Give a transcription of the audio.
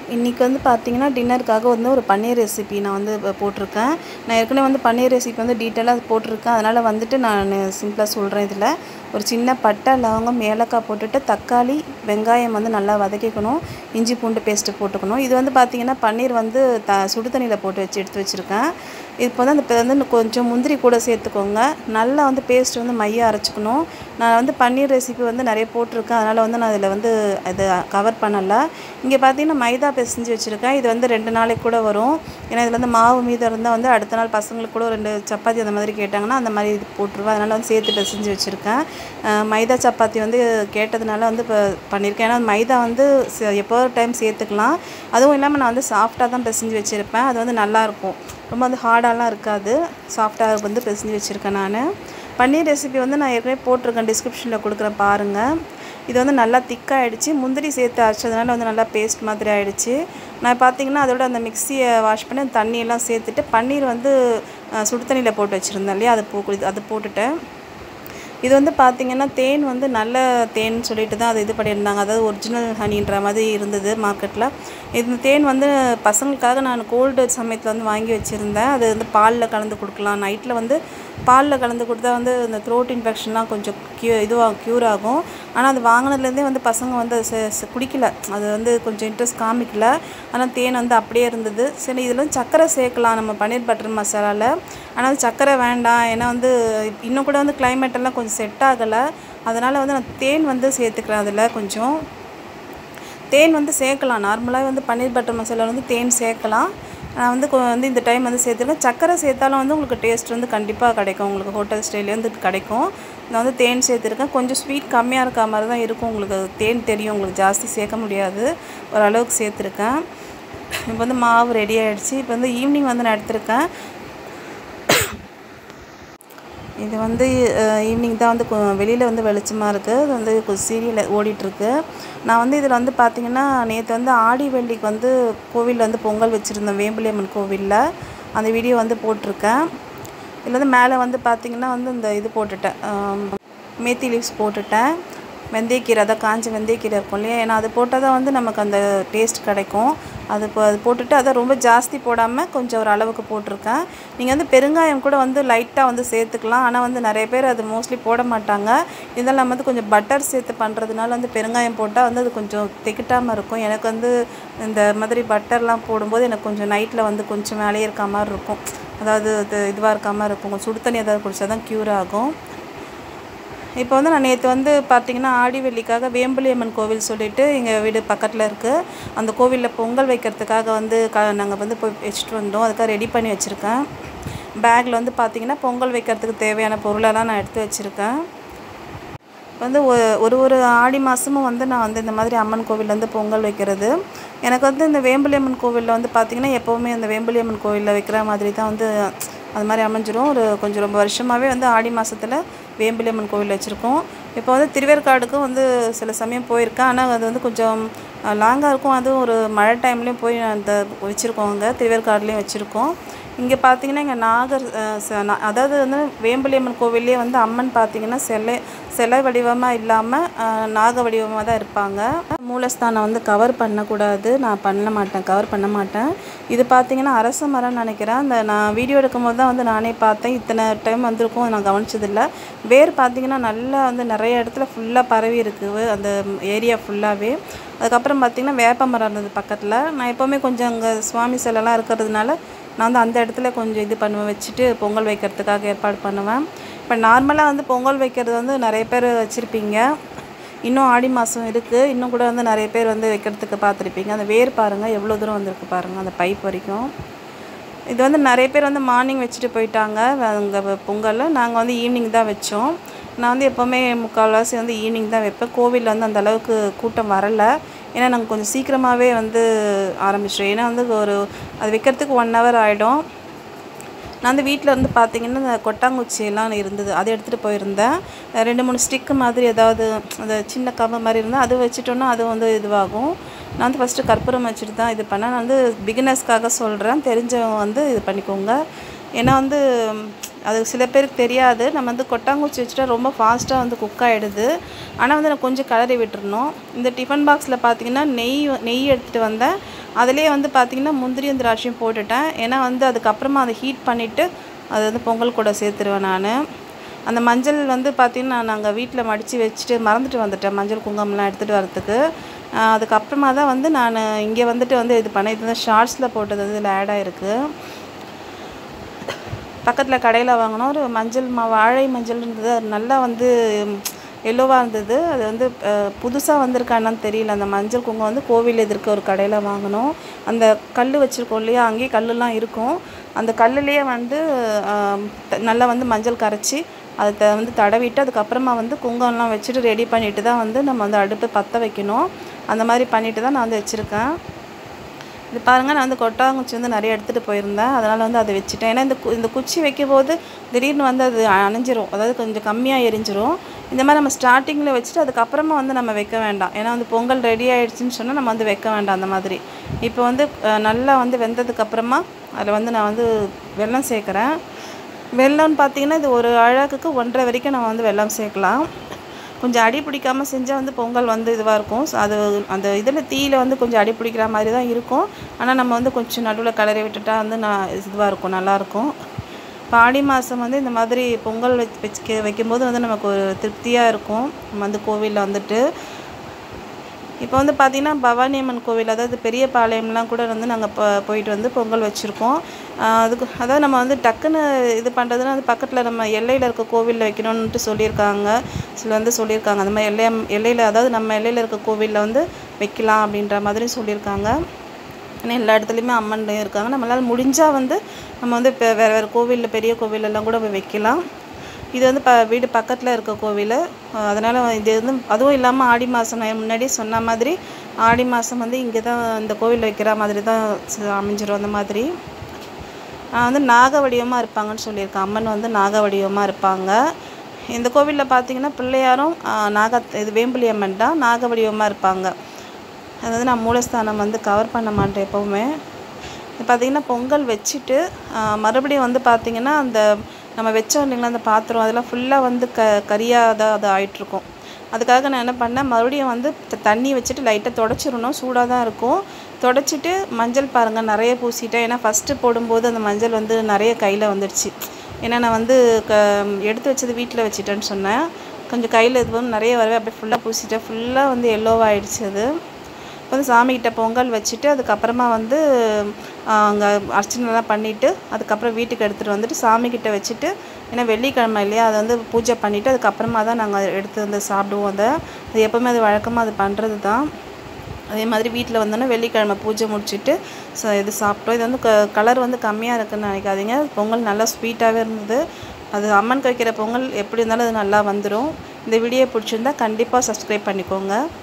இன்றைக்கி வந்து பார்த்தீங்கன்னா டின்னருக்காக வந்து ஒரு பன்னீர் ரெசிபி நான் வந்து இப்போ போட்டிருக்கேன் நான் ஏற்கனவே வந்து பன்னீர் ரெசிபி வந்து டீட்டெயிலாக போட்டிருக்கேன் அதனால் வந்துட்டு நான் சிம்பிளாக சொல்கிறேன் இதில் ஒரு சின்ன பட்டை லவங்கம் ஏலக்காய் போட்டுட்டு தக்காளி வெங்காயம் வந்து நல்லா வதக்கிக்கணும் இஞ்சி பூண்டு பேஸ்ட்டு போட்டுக்கணும் இது வந்து பார்த்திங்கன்னா பன்னீர் வந்து த சுடு தண்ணியில் போட்டு வச்சு எடுத்து வச்சுருக்கேன் இப்போ வந்து அந்த வந்து இன்னும் கொஞ்சம் முந்திரி கூட சேர்த்துக்கோங்க நல்லா வந்து பேஸ்ட் வந்து மையாக அரைச்சிக்கணும் நான் வந்து பன்னீர் ரெசிபி வந்து நிறைய போட்டிருக்கேன் அதனால் வந்து நான் இதில் வந்து இது கவர் பண்ணலை இங்கே பார்த்தீங்கன்னா மைதா பிசைஞ்சு வச்சுருக்கேன் இது வந்து ரெண்டு நாளைக்கு கூட வரும் ஏன்னா இதில் வந்து மாவு மீதம் இருந்தால் வந்து அடுத்த நாள் பசங்களுக்கு கூட ரெண்டு சப்பாத்தி அந்த மாதிரி கேட்டாங்கன்னா அந்த மாதிரி இது போட்டுருவேன் அதனால் வந்து சேர்த்து பிசைஞ்சு வச்சுருக்கேன் அஹ் மைதா சப்பாத்தி வந்து கேட்டதுனால வந்து இப்போ பண்ணியிருக்கேன் ஏன்னா மைதா வந்து ச- எப்போ ஒரு டைம் சேர்த்துக்கலாம் அதுவும் இல்லாமல் நான் வந்து சாஃப்டாக தான் பிசைஞ்சு வச்சுருப்பேன் அது வந்து நல்லாயிருக்கும் ரொம்ப வந்து ஹார்டாலாம் இருக்காது சாஃப்டாக வந்து பிசைஞ்சு வச்சுருக்கேன் நான் பன்னீர் ரெசிபி வந்து நான் ஏற்கனவே போட்டிருக்கேன் டிஸ்கிரிப்ஷனில் கொடுக்குறேன் பாருங்கள் இது வந்து நல்லா திக்காகிடுச்சு முந்திரி சேர்த்து அரைச்சதுனால வந்து நல்லா பேஸ்ட் மாதிரி ஆயிடுச்சு நான் பார்த்தீங்கன்னா அதோட அந்த மிக்சியை வாஷ் பண்ணி அந்த தண்ணியெல்லாம் சேர்த்துட்டு பன்னீர் வந்து அஹ், சுடு தண்ணியில் போட்டு வச்சுருந்தேன் இல்லையா அதை போ அது போட்டுட்டேன் இது வந்து பார்த்திங்கன்னா தேன் வந்து நல்ல தேன் சொல்லிட்டு தான் அது இது பண்ணியிருந்தாங்க அதாவது ஒரிஜினல் ஹனின்ற மாதிரி இருந்தது மார்க்கெட்டில் இந்த தேன் வந்து பசங்களுக்காக நான் கோல்டு சமயத்தில் வந்து வாங்கி வச்சுருந்தேன் அது வந்து பாலில் கலந்து கொடுக்கலாம் நைட்டில் வந்து பாலில் கலந்து கொடுத்தா வந்து இந்த த்ரோட் இன்ஃபெக்ஷன்லாம் கொஞ்சம் க்யூ இதுவாக க்யூர் ஆகும் ஆனால் அது வாங்கினதுலேருந்தே வந்து பசங்க வந்து அது செ- செ- குடிக்கல அது வந்து கொஞ்சம் இன்ட்ரெஸ்ட் காமிக்கல ஆனால் தேன் வந்து அப்படியே இருந்தது சரி இதில் வந்து சர்க்கரை சேர்க்கலாம் நம்ம பன்னீர் பட்டர் மசாலாவில் ஆனால் சர்க்கரை வேண்டாம் ஏன்னா வந்து இன்னும் கூட வந்து climate எல்லாம் கொஞ்சம் செட் ஆகலை அதனால் வந்து நான் தேன் வந்து சேர்த்துக்கிறேன் அதில் கொஞ்சம் தேன் வந்து சேர்க்கலாம் நார்மலாக வந்து பன்னீர் பட்டர் மசாலா வந்து தேன் சேர்க்கலாம் நான் வந்து கொ- வந்து இந்த டைம் வந்து சேர்த்துருக்கேன் சர்க்கரை சேர்த்தாலும் வந்து உங்களுக்கு டேஸ்ட் வந்து கண்டிப்பாக கிடைக்கும் உங்களுக்கு ஹோட்டல் ஸ்டைலே வந்து கிடைக்கும் நான் வந்து தேன் சேர்த்துருக்கேன் கொஞ்சம் ஸ்வீட் கம்மியாக இருக்க மாதிரி தான் இருக்கும் உங்களுக்கு தேன் தெரியும் உங்களுக்கு ஜாஸ்தி சேர்க்க முடியாது ஓரளவுக்கு சேர்த்துருக்கேன் இப்போ வந்து மாவு ரெடி ஆயிடுச்சு இப்போ வந்து ஈவினிங் வந்து நான் எடுத்திருக்கேன் இது வந்து ஈவினிங் தான் வந்து வெளியில் வந்து வெளிச்சமாக இருக்குது இது வந்து சீரியல் ஓடிட்டுருக்கு நான் வந்து இதில் வந்து பார்த்திங்கன்னா நேற்று வந்து ஆடி வெள்ளிக்கு வந்து கோவிலில் வந்து பொங்கல் வச்சுருந்தேன் வேம்புலியம்மன் கோவிலில் அந்த வீடியோ வந்து போட்டிருக்கேன் இதில் வந்து மேலே வந்து பார்த்திங்கன்னா வந்து இந்த இது போட்டுட்டேன் ஆம், மேத்தி லீவ்ஸ் போட்டுட்டேன் வெந்தயக்கீரை அதான் காஞ்ச வெந்தயக்கீரை இருக்கும் இல்லையா ஏன்னா அது போட்டால் தான் வந்து நமக்கு அந்த டேஸ்ட் கிடைக்கும் அது இப்போ அது போட்டுட்டு அதை ரொம்ப ஜாஸ்தி போடாமல் கொஞ்சம் ஒரு அளவுக்கு போட்டிருக்கேன் நீங்கள் வந்து பெருங்காயம் கூட வந்து லைட்டாக வந்து சேர்த்துக்கலாம் ஆனால் வந்து நிறைய பேர் அது மோஸ்ட்லி போட மாட்டாங்க இதெல்லாம் வந்து கொஞ்சம் பட்டர் சேர்த்து பண்ணுறதுனால வந்து பெருங்காயம் போட்டால் வந்து அது கொஞ்சம் திகட்டாமல் இருக்கும் எனக்கு வந்து இந்த மாதிரி பட்டர்லாம் போடும்போது எனக்கு கொஞ்சம் நைட்டில் வந்து கொஞ்சம் மேலேயே இருக்க மாதிரி இருக்கும் அதாவது இது இதுவாக இருக்க மாதிரி இருக்கும் கொஞ்சம் சுடு தண்ணி ஏதாவது குடிச்சா தான் க்யூர் ஆகும் இப்போ வந்து நான் நேற்று வந்து பார்த்தீங்கன்னா ஆடி வெள்ளிக்காக வேம்புலியம்மன் கோவில் சொல்லிட்டு எங்கள் வீடு பக்கத்தில் இருக்குது அந்த கோவிலில் பொங்கல் வைக்கிறதுக்காக வந்து க நாங்கள் வந்து போய் வச்சுட்டு வந்தோம் அதுக்காக ரெடி பண்ணி வச்சுருக்கேன் பேக்கில் வந்து பார்த்தீங்கன்னா பொங்கல் வைக்கிறதுக்கு தேவையான பொருளெல்லாம் நான் எடுத்து வச்சுருக்கேன் வந்து ஒ- ஒரு ஒரு ஆடி மாதமும் வந்து நான் வந்து இந்த மாதிரி அம்மன் கோவில்ல வந்து பொங்கல் வைக்கிறது எனக்கு வந்து இந்த வேம்புலியம்மன் கோவிலில் வந்து பார்த்திங்கன்னா எப்போவுமே இந்த வேம்புலியம்மன் கோவிலில் வைக்கிற மாதிரி தான் வந்து அது மாதிரி அமைஞ்சிரும் ஒரு கொஞ்சம் ரொம்ப வருஷமாகவே வந்து ஆடி மாதத்தில் வேம்புலியம்மன் கோவில் வச்சுருக்கோம் இப்போ வந்து திருவேற்காடுக்கும் வந்து சில சமயம் போயிருக்கேன் ஆனால் அது வந்து கொஞ்சம் லாங்காக இருக்கும் அதுவும் ஒரு மழை டைம்லேயும் போய் அந்த வச்சுருக்கோம் அங்கே திருவேற்காடுலேயும் வச்சுருக்கோம் இங்கே பார்த்தீங்கன்னா இங்கே நாகர் அஹ், ச- நா- அதாவது வந்து வேம்புலியம்மன் கோவில்லே வந்து அம்மன் பார்த்தீங்கன்னா சிலை சிலை வடிவமாக இல்லாமல் நாக வடிவமாக தான் இருப்பாங்க மூலஸ்தானம் வந்து கவர் பண்ணக்கூடாது நான் பண்ண மாட்டேன் கவர் பண்ண மாட்டேன் இது பார்த்தீங்கன்னா அரச மரம்னு நினைக்கிறேன் அந்த நான் வீடியோ எடுக்கும்போது தான் வந்து நானே பார்த்தேன் இத்தனை டைம் வந்திருக்கும் நான் கவனிச்சதில்ல வேர் பார்த்தீங்கன்னா நல்லா வந்து நிறைய இடத்துல ஃபுல்லாக பரவி இருக்குது அந்த ஏரியா ஃபுல்லாகவே அதுக்கப்புறம் பார்த்தீங்கன்னா வேப்ப மரம் இருந்தது பக்கத்தில் நான் எப்போவுமே கொஞ்சம் அங்கே சுவாமி சிலைலாம் இருக்கிறதுனால நான் வந்து அந்த இடத்துல கொஞ்சம் இது பண்ணுவேன் வச்சுட்டு பொங்கல் வைக்கிறதுக்காக ஏற்பாடு பண்ணுவேன் இப்போ நார்மலாக வந்து பொங்கல் வைக்கிறது வந்து நிறைய பேர் வச்சுருப்பீங்க இன்னும் ஆடி மாதம் இருக்குது இன்னும் கூட வந்து நிறைய பேர் வந்து வைக்கிறதுக்கு பார்த்துருப்பீங்க அந்த வேர் பாருங்கள் எவ்வளோ தூரம் வந்திருக்கு பாருங்கள் அந்த பைப் வரைக்கும் இது வந்து நிறைய பேர் வந்து மார்னிங் வச்சுட்டு போயிட்டாங்க அங்கே பொங்கலில் நாங்கள் வந்து ஈவினிங் தான் வச்சோம் நான் வந்து எப்போவுமே முக்கால்வாசி வந்து ஈவினிங் தான் வைப்பேன் கோவிலில் வந்து அந்த அளவுக்கு கூட்டம் வரலை ஏன்னா நாங்கள் கொஞ்சம் சீக்கிரமாகவே வந்து ஆரம்பிச்சிட்டோம் ஏன்னா வந்து ஒரு அது வைக்கிறதுக்கு ஒன் ஹவர் ஆகிடும் நான் வந்து வீட்டில் இருந்து பார்த்தீங்கன்னா இந்த கொட்டாங்குச்சி எல்லாம் இருந்தது அதை எடுத்துகிட்டு போயிருந்தேன் அஹ் ரெண்டு மூணு ஸ்டிக்கு மாதிரி ஏதாவது அந்த சின்ன கம்பு மாதிரி இருந்தால் அது வச்சுட்டோன்னா அது வந்து இதுவாகும் நான் வந்து ஃபஸ்ட்டு கற்பூரம் வச்சுட்டு தான் இது பண்ணேன் நான் வந்து பிகினர்ஸ்க்காக சொல்கிறேன் தெரிஞ்சவங்க வந்து இது பண்ணிக்கோங்க ஏன்னா வந்து ம், அது சில பேருக்கு தெரியாது நம்ம வந்து கொட்டாங்குச்சி வச்சுட்டா ரொம்ப ஃபாஸ்ட்டாக வந்து குக் ஆகிடுது ஆனால் வந்து நான் கொஞ்சம் கிளறி விட்டுறணும் இந்த டிஃபன் பாக்ஸில் பார்த்தீங்கன்னா நெய் நெய் எடுத்துகிட்டு வந்தேன் அதுலேயே வந்து பார்த்திங்கன்னா முந்திரியும் திராட்சையும் போட்டுட்டேன் ஏன்னா வந்து அதுக்கப்புறமா அதை ஹீட் பண்ணிவிட்டு அது வந்து பொங்கல் கூட சேர்த்துருவேன் நான் அந்த மஞ்சள் வந்து பார்த்திங்கன்னா நாங்கள் வீட்டில் மடித்து வச்சுட்டு மறந்துட்டு வந்துட்டேன் மஞ்சள் குங்குமம்லாம் எடுத்துகிட்டு வரத்துக்கு ஆஹ் அதுக்கப்புறமா தான் வந்து நான் இங்கே வந்துட்டு வந்து இது பண்ண இது வந்து ஷார்ட்ஸில் போட்டது வந்து இதில் ஆட் ஆகிருக்கு பக்கத்தில் கடையில் வாங்கினோம் ஒரு மஞ்சள் மா வாழை மஞ்சள் இருந்தது அது நல்லா வந்து எல்லோவாக இருந்தது அது வந்து புதுசாக வந்திருக்கான்னு தெரியல அந்த மஞ்சள் குங்குமம் வந்து கோவில் எதிர்க்க ஒரு கடையில் வாங்கினோம் அந்த கல் வச்சுருக்கோம் இல்லையா அங்கேயே கல்லுலாம் இருக்கும் அந்த கல்லுலேயே வந்து ஆம், த- நல்லா வந்து மஞ்சள் கரைச்சி அதை த- வந்து தடவிட்டு அதுக்கப்புறமா வந்து குங்குமம்லாம் வச்சுட்டு ரெடி பண்ணிட்டு தான் வந்து நம்ம வந்து அடுப்பு பற்ற வைக்கணும் அந்த மாதிரி பண்ணிட்டு தான் நான் வந்து வச்சுருக்கேன் இது பாருங்கள் நான் வந்து கொட்டாங்குச்சி வந்து நிறைய எடுத்துகிட்டு போயிருந்தேன் அதனால் வந்து அதை வச்சுட்டேன் ஏன்னா இந்த கு- இந்த குச்சி வைக்கும்போது திடீர்னு வந்து அது அணைஞ்சிரும் அதாவது கொஞ்சம் கம்மியாக எரிஞ்சிரும் இந்த மாதிரி நம்ம ஸ்டார்டிங்கில் வச்சுட்டு அதுக்கப்புறமா வந்து நம்ம வைக்க வேண்டாம் ஏன்னா வந்து பொங்கல் ரெடி ஆயிடுச்சுன்னு சொன்னால் நம்ம வந்து வைக்க வேண்டாம் அந்த மாதிரி இப்போ வந்து அஹ், நல்லா வந்து வெந்ததுக்கப்புறமா அதில் வந்து நான் வந்து வெல்லம் சேர்க்குறேன் வெல்லம்னு பார்த்தீங்கன்னா இது ஒரு அழகுக்கு ஒன்றரை வரைக்கும் நம்ம வந்து வெல்லம் சேர்க்கலாம் கொஞ்சம் அடி பிடிக்காமல் செஞ்சால் வந்து பொங்கல் வந்து இதுவாக இருக்கும் ஸோ அது அந்த இதில் தீயில வந்து கொஞ்சம் அடி பிடிக்கிற மாதிரி தான் இருக்கும் ஆனால் நம்ம வந்து கொஞ்சம் நடுவில் கிளறி விட்டுட்டா வந்து நான் இதுவாக இருக்கும் நல்லாயிருக்கும் இப்போ ஆடி மாதம் வந்து இந்த மாதிரி பொங்கல் வச்சு வச்சுக்க வைக்கும்போது வந்து நமக்கு ஒரு திருப்தியாக இருக்கும் நம்ம வந்து கோவிலில் வந்துட்டு இப்போ வந்து பார்த்திங்கன்னா பவானி அம்மன் கோவில் அதாவது பெரிய பாளையம்லாம் கூட வந்து நாங்கள் இப்போ போயிட்டு வந்து பொங்கல் வச்சுருக்கோம் அதுக்கு அதாவது நம்ம வந்து டக்குன்னு இது பண்ணுறதுனா அது பக்கத்தில் நம்ம எல்லையில் இருக்க கோவிலில் வைக்கணுன்ட்டு சொல்லியிருக்காங்க சில வந்து சொல்லியிருக்காங்க அந்த மாதிரி எல்லை எல்லையில் அதாவது நம்ம எல்லையில் இருக்க கோவிலில் வந்து வைக்கலாம் அப்படின்ற மாதிரி சொல்லியிருக்காங்க ஏன்னா எல்லா இடத்துலையுமே அம்மன் இருக்காங்க நம்மளால் முடிஞ்சால் வந்து நம்ம வந்து இப்போ வேறு வேறு கோவிலில் பெரிய கோவில் எல்லாம் கூட போய் வைக்கலாம் இது வந்து ப வீடு பக்கத்தில் இருக்க கோவில் அதனால் இது வந்து அதுவும் இல்லாமல் ஆடி மாதம் நான் முன்னாடியே சொன்ன மாதிரி ஆடி மாதம் வந்து இங்கே தான் இந்த கோவில் வைக்கிற மாதிரி தான் ச- அமைஞ்சிரும் அந்த மாதிரி ஆஹ் வந்து நாக வடிவமாக இருப்பாங்கன்னு சொல்லியிருக்கேன் அம்மன் வந்து நாக வடிவமாக இருப்பாங்க இந்த கோவிலில் பார்த்தீங்கன்னா பிள்ளையாரும் ஆஹ் நாக இது வேம்புலி அம்மன் தான் நாக வடிவமாக இருப்பாங்க அதாவது நான் மூலஸ்தானம் வந்து கவர் பண்ண மாட்டேன் எப்போவுமே இப்போ பார்த்தீங்கன்னா பொங்கல் வச்சுட்டு ஆஹ் மறுபடியும் வந்து பார்த்திங்கன்னா அந்த நம்ம வச்சோம் இல்லைங்களா அந்த பாத்திரம் அதெல்லாம் ஃபுல்லாக வந்து க கரியாக தான் அது ஆயிட்டிருக்கும் அதுக்காக நான் என்ன பண்ணேன் மறுபடியும் வந்து த- தண்ணி வச்சுட்டு லைட்டாக தொடச்சிடணும் சூடாக தான் இருக்கும் தொடச்சிட்டு மஞ்சள் பாருங்கள் நிறைய பூசிட்டேன் ஏன்னா ஃபஸ்ட்டு போடும்போது அந்த மஞ்சள் வந்து நிறைய கையில் வந்துடுச்சு ஏன்னா நான் வந்து க எடுத்து வச்சது வீட்டில் வச்சுட்டேன்னு சொன்னேன் கொஞ்சம் கையில் இது வந்து நிறைய வரவே அப்படியே ஃபுல்லாக பூசிட்டேன் ஃபுல்லாக வந்து எல்லோவாக ஆயிடுச்சு அது வந்து சாமிகிட்ட பொங்கல் வச்சுட்டு அதுக்கப்புறமா வந்து அங்கே அர்ச்சனைலாம் பண்ணிவிட்டு அதுக்கப்புறம் வீட்டுக்கு எடுத்துகிட்டு வந்துட்டு சாமிக்கிட்ட வச்சுட்டு ஏன்னா வெள்ளிக்கிழமை இல்லையா அதை வந்து பூஜை பண்ணிவிட்டு அதுக்கப்புறமா தான் நாங்கள் எடுத்து வந்து சாப்பிடுவோம் அதை அது எப்போவுமே அது வழக்கமாக அது பண்ணுறது தான் அதே மாதிரி வீட்டில் வந்தோன்னே வெள்ளிக்கிழமை பூஜை முடிச்சுட்டு ச இது சாப்பிட்டோம் இது வந்து க கலர் வந்து கம்மியாக இருக்குன்னு நினைக்காதீங்க பொங்கல் நல்லா ஸ்வீட்டாகவே இருந்தது அது அம்மனுக்கு வைக்கிற பொங்கல் எப்படி இருந்தாலும் அது நல்லா வந்துடும் இந்த வீடியோ பிடிச்சிருந்தா கண்டிப்பாக சப்ஸ்கிரைப் பண்ணிக்கோங்க